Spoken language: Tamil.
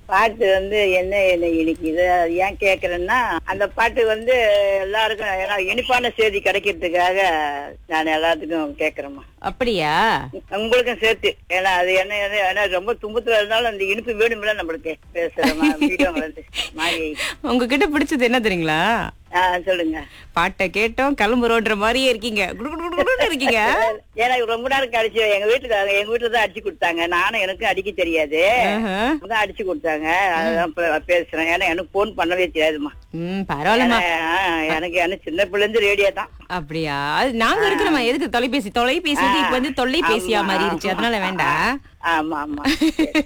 பாட்டு வந்து என்ன என்ன இனிக்குது அது ஏன் கேக்குறேன்னா அந்த பாட்டு வந்து எல்லாருக்கும் ஏன்னா இனிப்பான செய்தி கிடைக்கிறதுக்காக நான் எல்லாத்துக்கும் கேக்குறேம்மா அப்படியா உங்களுக்கும் சேர்த்து ஏன்னா அது என்ன என்ன- ஏன்னா ரொம்ப துன்பத்துல இருந்தாலும் அந்த இனிப்பு வேணும்ல நம்மளுக்கு பேசுறோமா வீடியோ வந்து மாறி உங்ககிட்ட பிடிச்சது என்ன தெரியுங்களா ஆ, சொல்லுங்க பாட்டை கேட்டோம் கிளம்புறோன்ற மாதிரியே இருக்கீங்க குடு குடு குடு குடுன்னு இருக்கீங்க ஏன்னா ரொம்ப நேரம் கழிச்சு எங்க வீட்டுக்காரங்க எங்க வீட்டுல தான் அடிச்சு கொடுத்தாங்க நானும் எனக்கும் அடிக்க தெரியாது ஆஹா. தான் அடிச்சு கொடுத்தாங்க அதான் இப்ப பேசுறேன் ஏன்னா எனக்கு போன் பண்ணவே தெரியாதுமா ம் பரவாயில்லம்மா ஏன்னா, எனக்கு எனக்கு சின்ன பிள்ளை இருந்து ரேடியோ தான் அப்படியா அது நாங்க இருக்கிறோமா எதுக்கு தொலைபேசி தொலைபேசி வந்து இப்ப வந்து தொல்லைபேசியா ஆமா, மாறிடுச்சு ஆமா. அதனால வேண்டாம் ஆமா ஆமா